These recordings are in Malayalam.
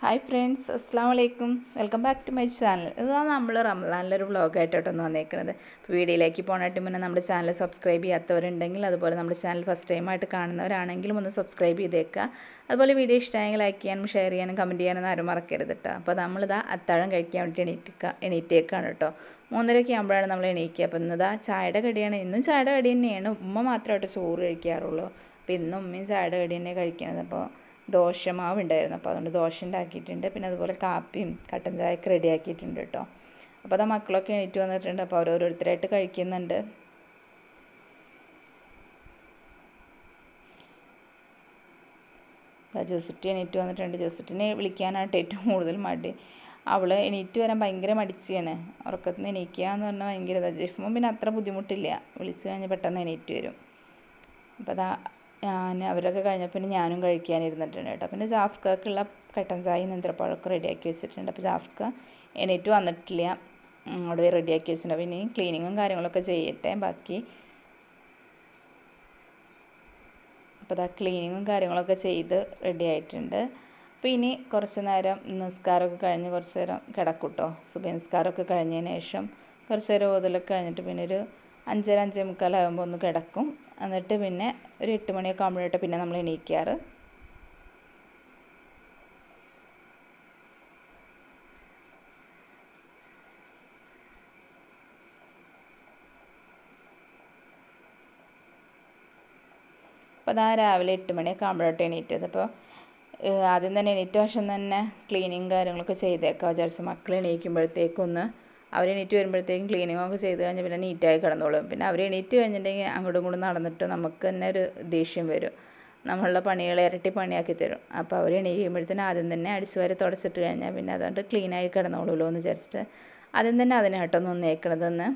ഹായ് ഫ്രണ്ട്സ് അസ്സാം വലൈക്കും welcome back to my channel ഇതാണ് നമ്മൾ റംസാനിലൊരു വ്ളോഗായിട്ടോട്ടൊന്ന് വന്നേക്കുന്നത് അപ്പോൾ വീഡിയോയിലേക്ക് പോകണമായിട്ട് മുന്നേ നമ്മുടെ ചാനൽ സബ്സ്ക്രൈബ് ചെയ്യാത്തവരുണ്ടെങ്കിൽ അതുപോലെ നമ്മുടെ ചാനൽ ഫസ്റ്റ് ടൈമായിട്ട് കാണുന്നവരാണെങ്കിലും ഒന്ന് സബ്സ്ക്രൈബ് ചെയ്തേക്കുക അതുപോലെ വീഡിയോ ഇഷ്ടമായെങ്കിൽ ലൈക്ക് ചെയ്യാനും ഷെയർ ചെയ്യാനും കമൻറ്റ് ചെയ്യാനും ആരും മറക്കരുത് കേട്ടോ അപ്പോൾ നമ്മളിതാ അത്താഴം കഴിക്കാൻ വേണ്ടി എണീറ്റ് എണീറ്റേക്കാണ് കേട്ടോ മൂന്നരയ്ക്ക് ആകുമ്പോഴാണ് നമ്മൾ എണീക്കുക അപ്പോൾ ഇന്നിതാ ചായയുടെ കടിയാണ് ഇന്നും ചായയുടെ കടി തന്നെയാണ് ഉമ്മ മാത്രമായിട്ട് ചോറ് കഴിക്കാറുള്ളൂ അപ്പോൾ ഇന്നും ഉമ്മയും ചായയുടെ കടി തന്നെ കഴിക്കുന്നത് അപ്പോൾ ദോശമാവ് ഉണ്ടായിരുന്നു അപ്പോൾ അതുകൊണ്ട് ദോശ ഉണ്ടാക്കിയിട്ടുണ്ട് പിന്നെ അതുപോലെ കാപ്പിയും കട്ടൻ ചായയൊക്കെ റെഡി ആക്കിയിട്ടുണ്ട് കേട്ടോ അപ്പോൾ അതാ മക്കളൊക്കെ എണീറ്റ് വന്നിട്ടുണ്ട് അപ്പോൾ ഓരോരുത്തരായിട്ട് കഴിക്കുന്നുണ്ട് ജോസുട്ടി എണീറ്റ് വന്നിട്ടുണ്ട് ജോസുട്ടിനെ വിളിക്കാനായിട്ട് ഏറ്റവും കൂടുതൽ മടി അവൾ എണീറ്റ് വരാൻ ഭയങ്കര മടിച്ചാണ് ഉറക്കത്തിൽ നിന്ന് എണീക്കുക എന്ന് പറഞ്ഞാൽ ഭയങ്കര ജിഫ്മ പിന്നെ അത്ര ബുദ്ധിമുട്ടില്ല വിളിച്ച് കഴിഞ്ഞാൽ പെട്ടെന്ന് എണീറ്റ് വരും അപ്പോൾ അതാ ഞാൻ അവരൊക്കെ കഴിഞ്ഞപ്പോൾ പിന്നെ ഞാനും കഴിക്കാനിരുന്നിട്ടുണ്ട് കേട്ടോ പിന്നെ ജാഫ്ക്കാക്കുള്ള കട്ടൻ ചായയും നേന്ത്രപ്പഴമൊക്കെ റെഡിയാക്കി വെച്ചിട്ടുണ്ട് അപ്പോൾ ജാഫ്ക്ക എണീറ്റ് വന്നിട്ടില്ല അവിടെ റെഡിയാക്കി വെച്ചിട്ടുണ്ട് പിന്നെ ക്ലീനിങ്ങും കാര്യങ്ങളൊക്കെ ചെയ്യട്ടെ ബാക്കി അപ്പോൾ അതാ ക്ലീനിങ്ങും കാര്യങ്ങളൊക്കെ ചെയ്ത് റെഡി ആയിട്ടുണ്ട് അപ്പോൾ ഇനി കുറച്ച് നേരം നിസ്കാരമൊക്കെ കഴിഞ്ഞ് കുറച്ച് നേരം കിടക്കും കേട്ടോ സുബൈ നിസ്കാരമൊക്കെ കഴിഞ്ഞതിന് ശേഷം കുറച്ച് നേരം ഓതലൊക്കെ കഴിഞ്ഞിട്ട് പിന്നെ ഒരു അഞ്ചര അഞ്ചേ മുക്കാലാകുമ്പോൾ ഒന്ന് കിടക്കും എന്നിട്ട് പിന്നെ ഒരു എട്ട് മണിയൊക്കെ ആകുമ്പോഴായിട്ട് പിന്നെ നമ്മൾ എണീക്കാറ് അപ്പോൾ അതാ രാവിലെ എട്ട് മണിയൊക്കെ ആകുമ്പോഴായിട്ട് എണീറ്റത് അപ്പോൾ ആദ്യം തന്നെ എണീറ്റ വശം തന്നെ ക്ലീനിങ് കാര്യങ്ങളൊക്കെ ചെയ്തേക്കാം വിചാരിച്ചു മക്കൾ എണീക്കുമ്പോഴത്തേക്കൊന്ന് അവർ എണീറ്റ് വരുമ്പോഴത്തേക്കും ക്ലീനിങ് ഒക്കെ ചെയ്ത് കഴിഞ്ഞാൽ പിന്നെ നീറ്റായി കിടന്നോളും പിന്നെ അവർ എണീറ്റ് കഴിഞ്ഞിട്ടുണ്ടെങ്കിൽ അങ്ങോട്ടും ഇങ്ങോട്ടും നടന്നിട്ട് നമുക്ക് തന്നെ ഒരു ദേഷ്യം വരും നമ്മളുടെ പണികൾ ഇരട്ടി പണിയാക്കി തരും അപ്പോൾ അവർ എണീക്കുമ്പോഴത്തേനും ആദ്യം തന്നെ അടിച്ചു വാരി തുടച്ചിട്ട് കഴിഞ്ഞാൽ പിന്നെ അതുകൊണ്ട് ക്ലീനായി കിടന്നോളൂല്ലോ എന്ന് വിചാരിച്ചിട്ട് ആദ്യം തന്നെ അതിനായിട്ടൊന്ന് ഒന്നേക്കണതെന്ന്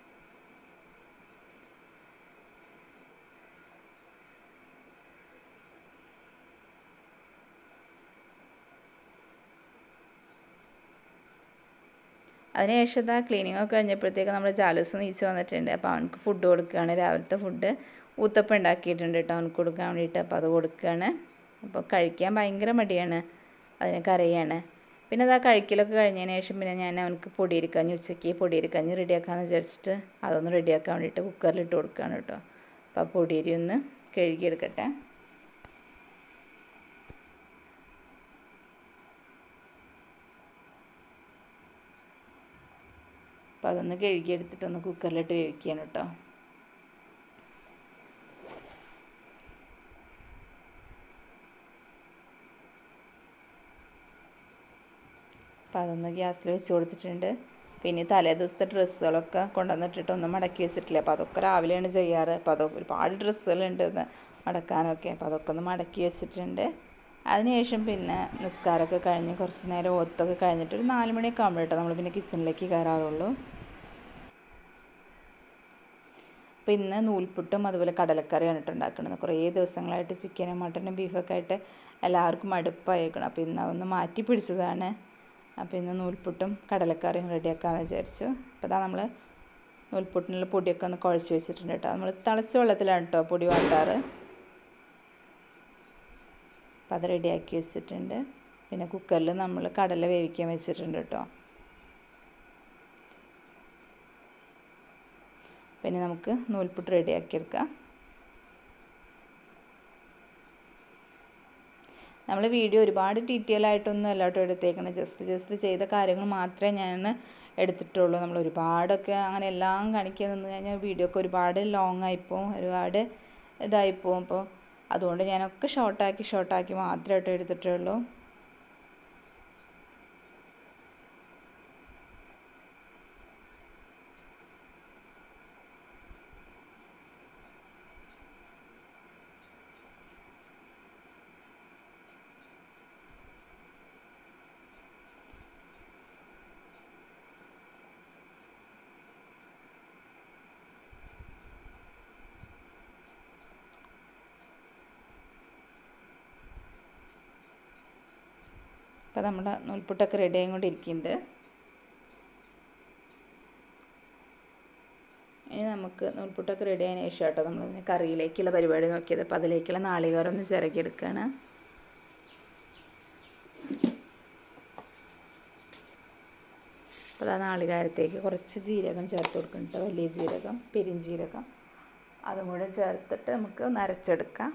അതിനുശേഷം ഇതാ ക്ലീനിങ് ഒക്കെ കഴിഞ്ഞപ്പോഴത്തേക്ക് നമ്മുടെ ജാലൂസ് നീച്ച് വന്നിട്ടുണ്ട് അപ്പോൾ അവനക്ക് ഫുഡ് കൊടുക്കുകയാണ് രാവിലത്തെ ഫുഡ് ഊത്തപ്പം ഉണ്ടാക്കിയിട്ടുണ്ട് കേട്ടോ അവനക്ക് കൊടുക്കാൻ വേണ്ടിയിട്ട് അപ്പോൾ അത് കൊടുക്കുകയാണ് അപ്പോൾ കഴിക്കാൻ ഭയങ്കര മടിയാണ് അതിന് കരയാണ് പിന്നെ അതാ കഴിക്കലൊക്കെ കഴിഞ്ഞതിന് ശേഷം പിന്നെ ഞാൻ അവനക്ക് പൊടിയിരിക്കഞ്ഞ് ഉച്ചയ്ക്ക് പൊടിയിരിക്കഞ്ഞ് റെഡിയാക്കാമെന്ന് വിചാരിച്ചിട്ട് അതൊന്ന് റെഡിയാക്കാൻ വേണ്ടിയിട്ട് കുക്കറിലിട്ട് കൊടുക്കുകയാണ് കേട്ടോ അപ്പോൾ ആ പൊടിയരി ഒന്ന് കഴുകിയെടുക്കട്ടെ അപ്പോൾ അതൊന്ന് കഴുകിയെടുത്തിട്ട് ഒന്ന് കുക്കറിലിട്ട് വേവിക്കുകയാണ് കേട്ടോ അപ്പോൾ അതൊന്ന് ഗ്യാസിൽ വെച്ച് കൊടുത്തിട്ടുണ്ട് പിന്നെ തലേ ദിവസത്തെ ഡ്രസ്സുകളൊക്കെ കൊണ്ടുവന്നിട്ടിട്ട് ഒന്നും മടക്കി വെച്ചിട്ടില്ല അപ്പോൾ അതൊക്കെ രാവിലെയാണ് ചെയ്യാറ് അപ്പോൾ അതൊക്കെ ഒരുപാട് ഡ്രസ്സുകളുണ്ട് മടക്കാനൊക്കെ അപ്പോൾ അതൊക്കെ ഒന്ന് മടക്കി വെച്ചിട്ടുണ്ട് അതിനുശേഷം പിന്നെ നിസ്കാരമൊക്കെ കഴിഞ്ഞ് കുറച്ച് നേരം ഒത്തൊക്കെ കഴിഞ്ഞിട്ട് ഒരു നാല് മണിയൊക്കെ ആകുമ്പോഴേട്ടോ നമ്മൾ പിന്നെ കിച്ചണിലേക്ക് കയറാറുള്ളൂ അപ്പോൾ ഇന്ന് നൂൽപുട്ടും അതുപോലെ കടലക്കറിയാണ് കേട്ടോ ഉണ്ടാക്കുന്നത് കുറേ ദിവസങ്ങളായിട്ട് ചിക്കനും മട്ടനും ബീഫൊക്കെ ആയിട്ട് എല്ലാവർക്കും മടുപ്പായേക്കണം അപ്പോൾ ഇന്ന് ഒന്ന് മാറ്റി പിടിച്ചതാണ് അപ്പോൾ ഇന്ന് നൂൽപുട്ടും കടലക്കറിയും റെഡിയാക്കാമെന്ന് വിചാരിച്ചു അപ്പോൾ അതാ നമ്മൾ നൂൽപുട്ടിനുള്ള പൊടിയൊക്കെ ഒന്ന് കുഴച്ച് വെച്ചിട്ടുണ്ട് കേട്ടോ നമ്മൾ തിളച്ച വെള്ളത്തിലാണ് കേട്ടോ പൊടി വാട്ടാറ് അപ്പോൾ അത് റെഡിയാക്കി വെച്ചിട്ടുണ്ട് പിന്നെ കുക്കറിൽ നമ്മൾ കടല വേവിക്കാൻ വെച്ചിട്ടുണ്ട് കേട്ടോ പിന്നെ നമുക്ക് നൂൽപുട്ട് റെഡിയാക്കി എടുക്കാം നമ്മൾ വീഡിയോ ഒരുപാട് ഡീറ്റെയിൽ ആയിട്ടൊന്നും അല്ല കേട്ടോ എടുത്തേക്കുന്നത് ജസ്റ്റ് ജസ്റ്റ് ചെയ്ത കാര്യങ്ങൾ മാത്രമേ ഞാൻ എടുത്തിട്ടുള്ളൂ നമ്മൾ ഒരുപാടൊക്കെ അങ്ങനെ എല്ലാം കാണിക്കാൻ നിന്ന് കഴിഞ്ഞാൽ വീഡിയോ ഒക്കെ ഒരുപാട് ലോങ് ആയിപ്പോവും ഒരുപാട് ഇതായിപ്പോവും അപ്പോൾ അതുകൊണ്ട് ഞാനൊക്കെ ഷോർട്ടാക്കി ഷോർട്ടാക്കി മാത്രമായിട്ട് എടുത്തിട്ടുള്ളൂ അപ്പോൾ നമ്മുടെ നൂൽപുട്ടൊക്കെ റെഡി ആയിക്കൊണ്ടിരിക്കുന്നുണ്ട് ഇനി നമുക്ക് നൂൽപുട്ടൊക്കെ റെഡി ആയതിനു ശേഷം കേട്ടോ നമ്മൾ കറിയിലേക്കുള്ള പരിപാടി നോക്കിയത് അപ്പോൾ അതിലേക്കുള്ള നാളികേരം ഒന്ന് ചിരകിയെടുക്കുകയാണ് അപ്പോൾ ആ നാളികാരത്തേക്ക് കുറച്ച് ജീരകം ചേർത്ത് കൊടുക്കുന്നുണ്ട് വലിയ ജീരകം പെരിഞ്ജീരകം അതും കൂടെ ചേർത്തിട്ട് നമുക്ക് ഒന്ന് അരച്ചെടുക്കാം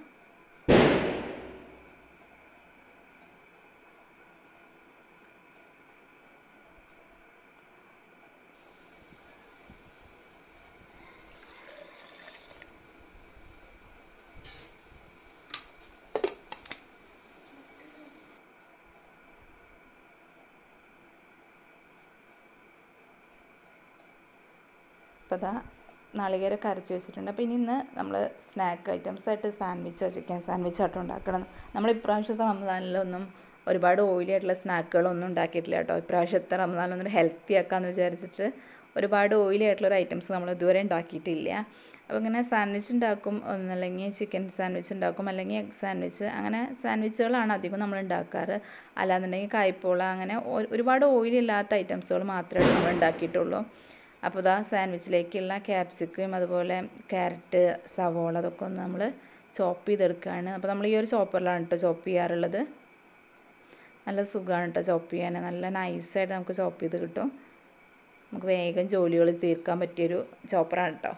അപ്പോൾ അതാ നാളികേരമൊക്കെ അരച്ച് വെച്ചിട്ടുണ്ട് അപ്പോൾ ഇനി ഇന്ന് നമ്മൾ സ്നാക്ക് ഐറ്റംസ് ആയിട്ട് സാൻഡ്വിച്ചോ ചിക്കൻ സാൻഡ്വിച്ചോ ആയിട്ട് ഉണ്ടാക്കണം നമ്മൾ ഇപ്രാവശ്യത്തെ റമദാനിലൊന്നും ഒരുപാട് ഓയിലി ആയിട്ടുള്ള സ്നാക്കുകളൊന്നും ഉണ്ടാക്കിയിട്ടില്ല കേട്ടോ ഇപ്രാവശ്യത്തെ റമദാനൊന്നും ഹെൽത്തി ആക്കാമെന്ന് വിചാരിച്ചിട്ട് ഒരുപാട് ഓയിലി ആയിട്ടുള്ള ഒരു ഐറ്റംസ് നമ്മൾ ഇതുവരെ ഉണ്ടാക്കിയിട്ടില്ല അപ്പോൾ ഇങ്ങനെ സാൻഡ്വിച്ച് ഉണ്ടാക്കും ഒന്നല്ലെങ്കിൽ ചിക്കൻ സാൻഡ്വിച്ച് ഉണ്ടാക്കും അല്ലെങ്കിൽ എഗ് സാൻഡ്വിച്ച് അങ്ങനെ സാൻഡ്വിച്ചുകളാണ് അധികം നമ്മൾ ഉണ്ടാക്കാറ് അല്ലാന്നുണ്ടെങ്കിൽ കായ്പോള അങ്ങനെ ഒരുപാട് ഓയിൽ ഇല്ലാത്ത ഐറ്റംസുകൾ മാത്രമേ നമ്മൾ ഉണ്ടാക്കിയിട്ടുള്ളൂ അപ്പോൾ ഇതാ സാൻഡ്വിച്ചിലേക്കുള്ള ക്യാപ്സിക്കും അതുപോലെ ക്യാരറ്റ് സവോള അതൊക്കെ ഒന്ന് നമ്മൾ ചോപ്പ് ചെയ്തെടുക്കുകയാണ് അപ്പോൾ നമ്മൾ ഈ ഒരു ചോപ്പറിലാണ് കേട്ടോ ചോപ്പ് ചെയ്യാറുള്ളത് നല്ല സുഖമാണ് കേട്ടോ ചോപ്പ് ചെയ്യാൻ നല്ല നൈസായിട്ട് നമുക്ക് ചോപ്പ് ചെയ്ത് കിട്ടും നമുക്ക് വേഗം ജോലികൾ തീർക്കാൻ പറ്റിയൊരു ചോപ്പറാണ് കേട്ടോ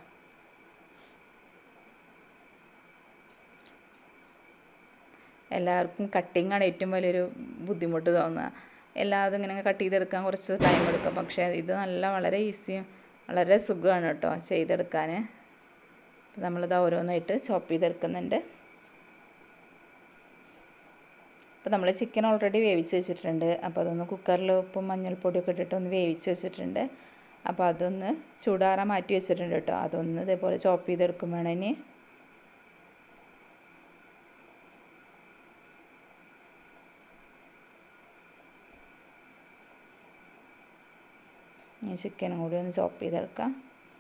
എല്ലാവർക്കും കട്ടിങ്ങാണ് ഏറ്റവും വലിയൊരു ബുദ്ധിമുട്ട് തോന്നുക എല്ലാതും ഇങ്ങനെ കട്ട് ചെയ്തെടുക്കാൻ കുറച്ച് ടൈം എടുക്കും പക്ഷേ ഇത് നല്ല വളരെ ഈസിയും വളരെ സുഖമാണ് കേട്ടോ ചെയ്തെടുക്കാൻ അപ്പോൾ നമ്മളിത് ഓരോന്നായിട്ട് ചോപ്പ് ചെയ്തെടുക്കുന്നുണ്ട് അപ്പോൾ നമ്മൾ ചിക്കൻ ഓൾറെഡി വേവിച്ച് വെച്ചിട്ടുണ്ട് അപ്പോൾ അതൊന്ന് കുക്കറിൽ ഉപ്പും മഞ്ഞൾപ്പൊടിയൊക്കെ ഇട്ടിട്ട് ഒന്ന് വേവിച്ച് വെച്ചിട്ടുണ്ട് അപ്പോൾ അതൊന്ന് ചൂടാറാൻ മാറ്റി വെച്ചിട്ടുണ്ട് കേട്ടോ അതൊന്ന് ഇതേപോലെ ചോപ്പ് ചെയ്തെടുക്കും വേണം ഇനി ഇനി ചിക്കനും കൂടി ഒന്ന് ചോപ്പ് ചെയ്തെടുക്കാം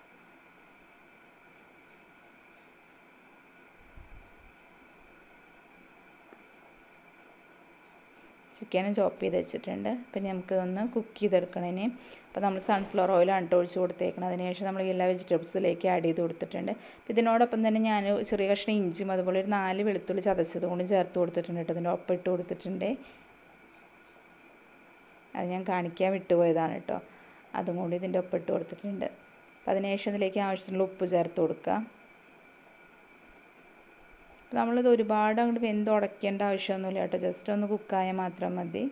ചിക്കനും ചോപ്പ് ചെയ്ത് വെച്ചിട്ടുണ്ട് പിന്നെ നമുക്ക് ഒന്ന് കുക്ക് ചെയ്തെടുക്കണം ഇനി അപ്പോൾ നമ്മൾ സൺഫ്ലവർ ഓയിലാണ് കേട്ടോ ഒഴിച്ച് കൊടുത്തേക്കണം അതിന് ശേഷം നമ്മൾ എല്ലാ വെജിറ്റബിൾസിലേക്ക് ആഡ് ചെയ്ത് കൊടുത്തിട്ടുണ്ട് ഇതിനോടൊപ്പം തന്നെ ഞാൻ ചെറിയ കഷ്ണം ഇഞ്ചിയും അതുപോലെ ഒരു നാല് വെളുത്തുള്ളി ചതച്ചത് കൂടി ചേർത്ത് കൊടുത്തിട്ടുണ്ട് കേട്ടോ ഇതിൻ്റെ ഒപ്പം ഇട്ട് കൊടുത്തിട്ടുണ്ട് അത് ഞാൻ കാണിക്കാൻ വിട്ടുപോയതാണ് കേട്ടോ അതും കൂടി ഇതിൻ്റെ ഒപ്പം ഇട്ട് കൊടുത്തിട്ടുണ്ട് അപ്പോൾ അതിനുശേഷം ഇതിലേക്ക് ആവശ്യത്തിനുള്ള ഉപ്പ് ചേർത്ത് കൊടുക്കുക നമ്മളിത് ഒരുപാട് അങ്ങോട്ട് വെന്ത് ഉടയ്ക്കേണ്ട ആവശ്യമൊന്നുമില്ല കേട്ടോ ജസ്റ്റ് ഒന്ന് കുക്കായാൽ മാത്രം മതി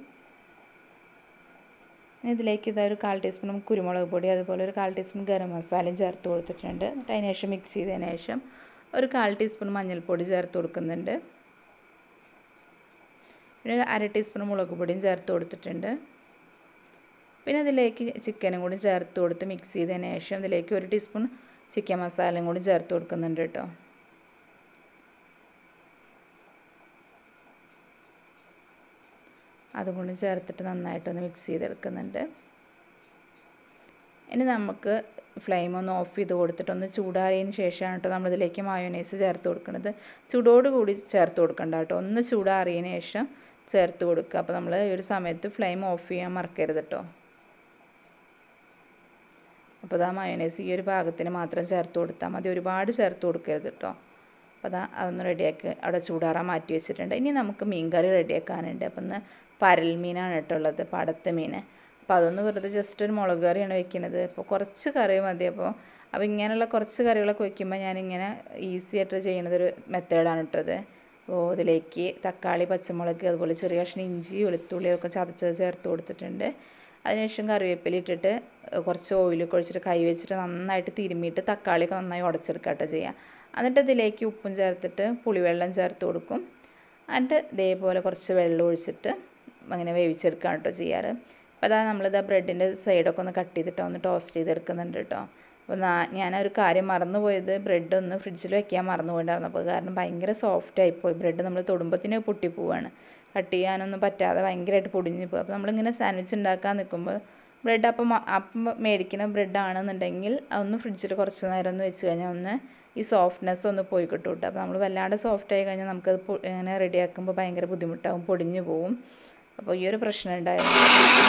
ഇനി ഇതിലേക്ക് ഇതാ ഒരു കാൽ ടീസ്പൂൺ കുരുമുളക് പൊടി അതുപോലെ ഒരു കാൽ ടീസ്പൂൺ ഗരം മസാലയും ചേർത്ത് കൊടുത്തിട്ടുണ്ട് എന്നിട്ട് അതിന് ശേഷം മിക്സ് ചെയ്തതിന് ശേഷം ഒരു കാൽ ടീസ്പൂൺ മഞ്ഞൾപ്പൊടി ചേർത്ത് കൊടുക്കുന്നുണ്ട് പിന്നെ അര ടീസ്പൂൺ മുളക് പൊടിയും ചേർത്ത് കൊടുത്തിട്ടുണ്ട് പിന്നെ ഇതിലേക്ക് ചിക്കനും കൂടി ചേർത്ത് കൊടുത്ത് മിക്സ് ചെയ്തതിന് ശേഷം ഇതിലേക്ക് ഒരു ടീസ്പൂൺ ചിക്കൻ മസാലയും കൂടി ചേർത്ത് കൊടുക്കുന്നുണ്ട് കേട്ടോ അതും കൂടി ചേർത്തിട്ട് നന്നായിട്ടൊന്ന് മിക്സ് ചെയ്തെടുക്കുന്നുണ്ട് ഇനി നമുക്ക് ഫ്ലെയിം ഒന്ന് ഓഫ് ചെയ്ത് കൊടുത്തിട്ടൊന്ന് ചൂടാറിയതിന് ശേഷമാണ് കേട്ടോ നമ്മളിതിലേക്ക് മയോനൈസ് ചേർത്ത് കൊടുക്കുന്നത് ചൂടോട് കൂടി ചേർത്ത് കൊടുക്കണ്ട കേട്ടോ ഒന്ന് ചൂടാറിയതിന് ശേഷം ചേർത്ത് കൊടുക്കുക അപ്പോൾ നമ്മൾ ഈ ഒരു സമയത്ത് ഫ്ലെയിം ഓഫ് ചെയ്യാൻ മറക്കരുത് കേട്ടോ അപ്പോൾ അതാ മയോനൈസ് ഈ ഒരു ഭാഗത്തിന് മാത്രം ചേർത്ത് കൊടുത്താൽ മതി ഒരുപാട് ചേർത്ത് കൊടുക്കരുത് കേട്ടോ അപ്പോൾ അതാ അതൊന്ന് റെഡിയാക്കി അവിടെ ചൂടാറാൻ മാറ്റി വെച്ചിട്ടുണ്ട് ഇനി നമുക്ക് മീൻ കറി റെഡിയാക്കാനുണ്ട് അപ്പം ഒന്ന് പരൽ മീനാണ് കേട്ടോ ഉള്ളത് പടത്ത മീൻ അപ്പോൾ അതൊന്ന് വെറുതെ ജസ്റ്റ് ഒരു മുളക് കറിയാണ് വെക്കുന്നത് അപ്പോൾ കുറച്ച് കറി മതി അപ്പോൾ അപ്പോൾ ഇങ്ങനെയുള്ള കുറച്ച് കറികളൊക്കെ വെക്കുമ്പോൾ ഞാനിങ്ങനെ ഈസി ആയിട്ട് ചെയ്യുന്നത് ഒരു മെത്തേഡാണ് കേട്ടോ അത് അപ്പോൾ ഇതിലേക്ക് തക്കാളി പച്ചമുളക് അതുപോലെ ചെറിയ കഷ്ണം ഇഞ്ചി വെളുത്തുള്ളി ഒക്കെ ചതച്ചത് ചേർത്ത് കൊടുത്തിട്ടുണ്ട് അതിനുശേഷം കറിവേപ്പില ഇട്ടിട്ട് കുറച്ച് ഓയിലൊക്കെ ഒഴിച്ചിട്ട് കൈ വെച്ചിട്ട് നന്നായിട്ട് തിരുമ്മിയിട്ട് തക്കാളിയൊക്കെ നന്നായി ഉടച്ചെടുക്കുക കേട്ടോ ചെയ്യുക എന്നിട്ട് ഇതിലേക്ക് ഉപ്പും ചേർത്തിട്ട് പുളിവെള്ളം ചേർത്ത് കൊടുക്കും എന്നിട്ട് ഇതേപോലെ കുറച്ച് വെള്ളം ഒഴിച്ചിട്ട് അങ്ങനെ വേവിച്ചെടുക്കുകയാണ് കേട്ടോ ചെയ്യാറ് അപ്പോൾ അതാ നമ്മളിതാ ബ്രെഡിൻ്റെ സൈഡൊക്കെ ഒന്ന് കട്ട് ചെയ്തിട്ട് ഒന്ന് ടോസ്റ്റ് ചെയ്തെടുക്കുന്നുണ്ട് കേട്ടോ അപ്പോൾ ഞാനൊരു കാര്യം മറന്നുപോയത് ബ്രെഡ് ഒന്ന് ഫ്രിഡ്ജിൽ വെക്കാൻ മറന്നു പോയിട്ടുണ്ടായിരുന്നു അപ്പോൾ കാരണം ഭയങ്കര സോഫ്റ്റ് ആയിപ്പോയി ബ്രെഡ് നമ്മൾ തൊടുമ്പത്തിന് പൊട്ടിപ്പോവാണ് കട്ട് ചെയ്യാനൊന്നും പറ്റാതെ ഭയങ്കരമായിട്ട് പൊടിഞ്ഞു പോകും അപ്പോൾ നമ്മളിങ്ങനെ സാൻഡ്വിച്ച് ഉണ്ടാക്കാൻ നിൽക്കുമ്പോൾ ബ്രെഡ് അപ്പം അപ്പം മേടിക്കുന്ന ബ്രെഡ് ആണെന്നുണ്ടെങ്കിൽ അതൊന്ന് ഫ്രിഡ്ജിൽ കുറച്ച് നേരം ഒന്ന് വെച്ച് കഴിഞ്ഞാൽ ഒന്ന് ഈ സോഫ്റ്റ്നെസ് ഒന്ന് പോയി കിട്ടും കേട്ടോ അപ്പോൾ നമ്മൾ വല്ലാണ്ട് സോഫ്റ്റ് ആയി കഴിഞ്ഞാൽ നമുക്കത് ഇങ്ങനെ റെഡിയാക്കുമ്പോൾ ഭയങ്കര ബുദ്ധിമുട്ടാവും പൊടിഞ്ഞു പോവും അപ്പോൾ ഈ ഒരു പ്രശ്നം ഉണ്ടായിരുന്നു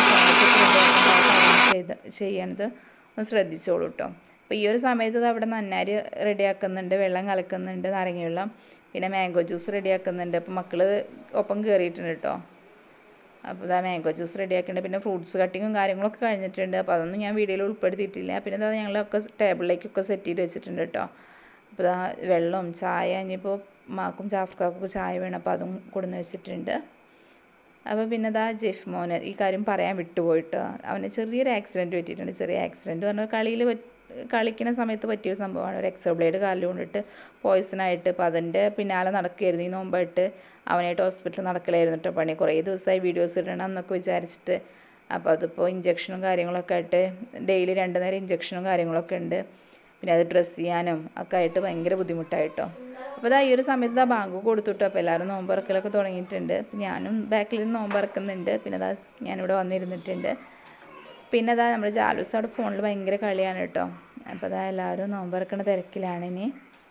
ചെയ്ത് ചെയ്യണത് ഒന്ന് ശ്രദ്ധിച്ചോളൂ കേട്ടോ അപ്പോൾ ഈ ഒരു സമയത്ത് ഇത് അവിടെ നന്നാരി റെഡിയാക്കുന്നുണ്ട് വെള്ളം കലക്കുന്നുണ്ട് നാരങ്ങ വെള്ളം പിന്നെ മാംഗോ ജ്യൂസ് റെഡിയാക്കുന്നുണ്ട് അപ്പോൾ മക്കൾ ഒപ്പം കയറിയിട്ടുണ്ട് കേട്ടോ അപ്പോൾ ഇതാ മാംഗോ ജ്യൂസ് റെഡി ആക്കിയിട്ടുണ്ട് പിന്നെ ഫ്രൂട്ട്സ് കട്ടിങ്ങും കാര്യങ്ങളൊക്കെ കഴിഞ്ഞിട്ടുണ്ട് അപ്പോൾ അതൊന്നും ഞാൻ വീഡിയോയിൽ ഉൾപ്പെടുത്തിയിട്ടില്ല പിന്നെ ഇതാ ഞങ്ങളൊക്കെ ടേബിളിലേക്കൊക്കെ സെറ്റ് ചെയ്ത് വെച്ചിട്ടുണ്ട് കേട്ടോ അപ്പോൾ ഇതാ വെള്ളവും ചായ ഇനിയിപ്പോൾ മാക്കും ജാഫ്ക്കാക്കൊക്കെ ചായ വേണം അപ്പോൾ അതും കൊടുന്ന് വെച്ചിട്ടുണ്ട് അപ്പോൾ പിന്നെ ഇതാ ജെഫ് മോന് ഈ കാര്യം പറയാൻ വിട്ടുപോയിട്ടോ അവന് ചെറിയൊരു ആക്സിഡൻറ്റ് പറ്റിയിട്ടുണ്ട് ചെറിയ ആക്സിഡൻറ്റ് പറഞ്ഞാൽ കളിയിൽ കളിക്കുന്ന സമയത്ത് പറ്റിയൊരു സംഭവമാണ് ഒരു എക്സോ ബ്ലേഡ് കാലിൽ കൊണ്ടിട്ട് പോയിസണായിട്ട് അപ്പോൾ അതിൻ്റെ പിന്നാലെ നടക്കുകയായിരുന്നു ഈ നോമ്പായിട്ട് അവനായിട്ട് ഹോസ്പിറ്റലിൽ നടക്കലായിരുന്നു കേട്ടോ പണി കുറേ ദിവസമായി വീഡിയോസ് ഇടണം എന്നൊക്കെ വിചാരിച്ചിട്ട് അപ്പോൾ അതിപ്പോൾ ഇഞ്ചക്ഷനും കാര്യങ്ങളൊക്കെ ആയിട്ട് ഡെയിലി രണ്ട് നേരം ഇഞ്ചക്ഷനും കാര്യങ്ങളൊക്കെ ഉണ്ട് പിന്നെ അത് ഡ്രസ്സ് ചെയ്യാനും ഒക്കെ ആയിട്ട് ഭയങ്കര ബുദ്ധിമുട്ടായിട്ടോ അപ്പോൾ ഇതാ ഈ ഒരു സമയത്ത് ഇതാ ബാങ്ക് കൊടുത്തുട്ടോ അപ്പോൾ എല്ലാവരും നോമ്പറക്കലൊക്കെ തുടങ്ങിയിട്ടുണ്ട് അപ്പം ഞാനും ബാക്കിൽ നിന്ന് നോമ്പറക്കുന്നുണ്ട് പിന്നെ അതാ ഞാനിവിടെ വന്നിരുന്നിട്ടുണ്ട് പിന്നെ അതാ നമ്മുടെ ജാലൂസ് അവിടെ ഫോണിൽ ഭയങ്കര കളിയാണ് കേട്ടോ അപ്പോൾ അതാ എല്ലാവരും നോമ്പറക്കണ തിരക്കിലാണ് ഇനി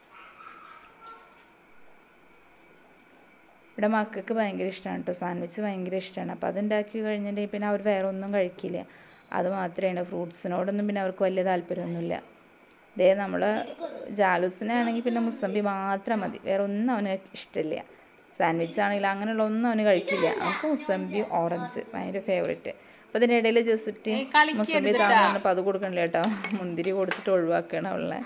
ഇവിടെ മക്കൾക്ക് ഭയങ്കര ഇഷ്ടമാണ് കേട്ടോ സാൻഡ്വിച്ച് ഭയങ്കര ഇഷ്ടമാണ് അപ്പോൾ അതുണ്ടാക്കി കഴിഞ്ഞിട്ടുണ്ടെങ്കിൽ പിന്നെ അവർ വേറെ ഒന്നും കഴിക്കില്ല അത് മാത്രമേ ഫ്രൂട്ട്സിനോടൊന്നും പിന്നെ അവർക്ക് വലിയ താല്പര്യമൊന്നുമില്ല ഇതേ നമ്മൾ ജാലൂസിനാണെങ്കിൽ പിന്നെ മുസമ്പി മാത്രം മതി വേറെ ഒന്നും അവന് ഇഷ്ടമില്ല സാൻഡ്വിച്ച് ആണെങ്കിൽ അങ്ങനെയുള്ള ഒന്നും അവന് കഴിക്കില്ല അവർക്ക് മുസമ്പി ഓറഞ്ച് ഭയങ്കര ഫേവറേറ്റ് അപ്പോൾ ഇതിൻ്റെ ഇടയിൽ ജസ്റ്റ് മുസമ്പി താങ്ങുന്നപ്പോൾ അത് കൊടുക്കണില്ല കേട്ടോ മുന്തിരി കൊടുത്തിട്ട് ഒഴിവാക്കണം അവളെ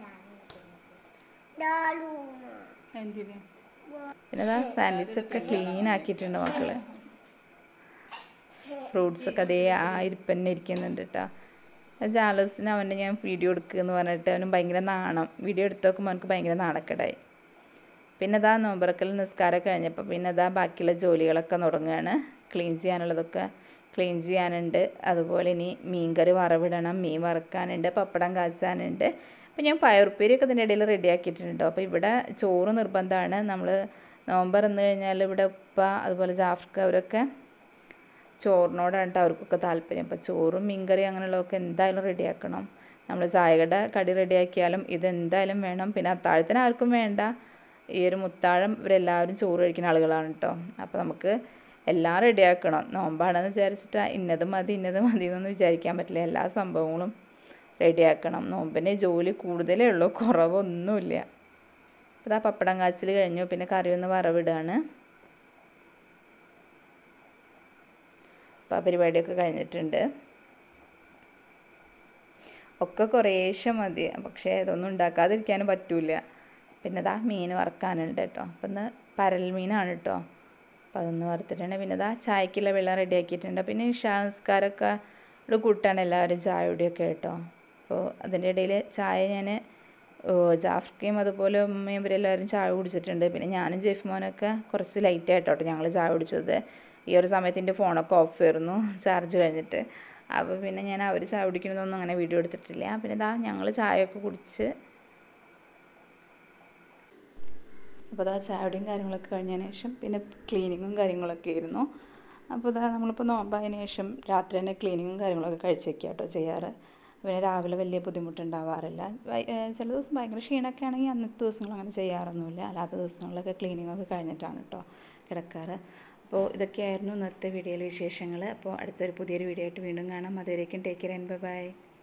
എന്തിന് പിന്നെ അതാ സാൻഡ്വിച്ച് ഒക്കെ ക്ലീൻ ആക്കിയിട്ടുണ്ട് മക്കള് ഫ്രൂട്ട്സ് ഒക്കെ അതേ ആ ഇരിപ്പന്നെ ഇരിക്കുന്നുണ്ട് കേട്ടോ ജാലസിന് അവൻ്റെ ഞാൻ വീഡിയോ എടുക്കുക എന്ന് പറഞ്ഞിട്ട് അവന് ഭയങ്കര നാണം വീഡിയോ എടുത്ത് നോക്കുമ്പോൾ അവനക്ക് ഭയങ്കര നാണക്കേടായി പിന്നെ അതാ നോമ്പറക്കൽ നിസ്കാരം കഴിഞ്ഞപ്പോൾ പിന്നെ അതാ ബാക്കിയുള്ള ജോലികളൊക്കെ തുടങ്ങുകയാണ് ക്ലീൻ ചെയ്യാനുള്ളതൊക്കെ ക്ലീൻ ചെയ്യാനുണ്ട് അതുപോലെ ഇനി മീൻകറി വറവിടണം മീൻ വറക്കാനുണ്ട് പപ്പടം കാച്ചാനുണ്ട് അപ്പോൾ ഞാൻ പയറുപ്പേരിയൊക്കെ ഇതിൻ്റെ ഇടയിൽ റെഡി ആക്കിയിട്ടുണ്ട് അപ്പോൾ ഇവിടെ ചോറ് നിർബന്ധമാണ് നമ്മൾ നോമ്പ് ഇറന്നു കഴിഞ്ഞാൽ ഇവിടെ ഉപ്പ അതുപോലെ ജാഫ്രിക്ക അവരൊക്കെ ചോറിനോടാണ് ട്ടോ അവർക്കൊക്കെ താല്പര്യം അപ്പോൾ ചോറും മീൻകറി അങ്ങനെയുള്ളതൊക്കെ എന്തായാലും റെഡിയാക്കണം നമ്മൾ ചായയുടെ കടി റെഡിയാക്കിയാലും ഇത് എന്തായാലും വേണം പിന്നെ അത്താഴത്തിന് ആർക്കും വേണ്ട ഈ ഒരു മുത്താഴം ഇവരെല്ലാവരും ചോറ് കഴിക്കുന്ന ആളുകളാണ് കേട്ടോ അപ്പോൾ നമുക്ക് എല്ലാം റെഡിയാക്കണം നോമ്പാണെന്ന് വിചാരിച്ചിട്ട് ഇന്നത് മതി ഇന്നത് മതി എന്നൊന്നും വിചാരിക്കാൻ പറ്റില്ല എല്ലാ സംഭവങ്ങളും റെഡിയാക്കണം നോമ്പിന് ജോലി കൂടുതലേ ഉള്ളൂ കുറവൊന്നുമില്ല അപ്പോൾ ഇതാ പപ്പടം കാച്ചിൽ കഴിഞ്ഞു പിന്നെ കറി ഒന്ന് വറവിടുകയാണ് അപ്പോൾ ആ പരിപാടിയൊക്കെ കഴിഞ്ഞിട്ടുണ്ട് ഒക്കെ കുറേശ്ശെ മതി പക്ഷേ ഇതൊന്നും ഉണ്ടാക്കാതിരിക്കാനും പറ്റൂല പിന്നെ ഇതാ മീൻ വറുക്കാനുണ്ട് കേട്ടോ അപ്പം ഇന്ന് പരൽ മീനാണ് കേട്ടോ അപ്പോൾ അതൊന്ന് വറുത്തിട്ടുണ്ട് പിന്നെ ഇതാ ചായക്കുള്ള വെള്ളം റെഡി ആക്കിയിട്ടുണ്ട് പിന്നെ ഇഷാസ്കാരൊക്കെ ഇവിടെ കൂട്ടാണ് എല്ലാവരും ചായ കുടിയൊക്കെ കേട്ടോ അപ്പോൾ അതിൻ്റെ ഇടയിൽ ചായ ഞാൻ ജാഫ്രിക്കയും അതുപോലെ ഉമ്മയും ഇവരെല്ലാവരും ചായ കുടിച്ചിട്ടുണ്ട് പിന്നെ ഞാനും ജെഫ്മോനൊക്കെ കുറച്ച് ലൈറ്റ് ആയിട്ടോ ഞങ്ങൾ ചായ കുടിച്ചത് ഈ ഒരു സമയത്ത് എൻ്റെ ഫോണൊക്കെ ഓഫ് ആയിരുന്നു ചാർജ് കഴിഞ്ഞിട്ട് അപ്പോൾ പിന്നെ ഞാൻ അവർ ചായ കുടിക്കുന്നതൊന്നും അങ്ങനെ വീഡിയോ എടുത്തിട്ടില്ല പിന്നെ ഇതാ ഞങ്ങൾ ചായയൊക്കെ കുടിച്ച് അപ്പോൾ ഇതാ ചായയുടെയും കാര്യങ്ങളൊക്കെ കഴിഞ്ഞതിന് ശേഷം പിന്നെ ക്ലീനിങ്ങും കാര്യങ്ങളൊക്കെ ആയിരുന്നു അപ്പോൾ ഇതാ നമ്മളിപ്പോൾ നോമ്പായതിനു ശേഷം രാത്രി തന്നെ ക്ലീനിങ്ങും കാര്യങ്ങളൊക്കെ കഴിച്ച് വെക്കുക കേട്ടോ ചെയ്യാറ് പിന്നെ രാവിലെ വലിയ ബുദ്ധിമുട്ടുണ്ടാവാറില്ല വൈ- ഏഹ് ചില ദിവസം ഭയങ്കര ക്ഷീണമൊക്കെ ആണെങ്കിൽ അന്നത്തെ ദിവസങ്ങൾ അങ്ങനെ ചെയ്യാറൊന്നുമില്ല അല്ലാത്ത ദിവസങ്ങളിലൊക്കെ ക്ലീനിങ് ഒക്കെ കഴിഞ്ഞിട്ടാണ് കേട്ടോ കിടക്കാറ് അപ്പോൾ ഇതൊക്കെയായിരുന്നു ഇന്നത്തെ വീഡിയോയിലെ വിശേഷങ്ങൾ അപ്പോൾ അടുത്തൊരു പുതിയൊരു വീഡിയോ ആയിട്ട് വീണ്ടും കാണാം അതുവരേക്കും ടേക്ക് കെയർ ആൻഡ് ബൈ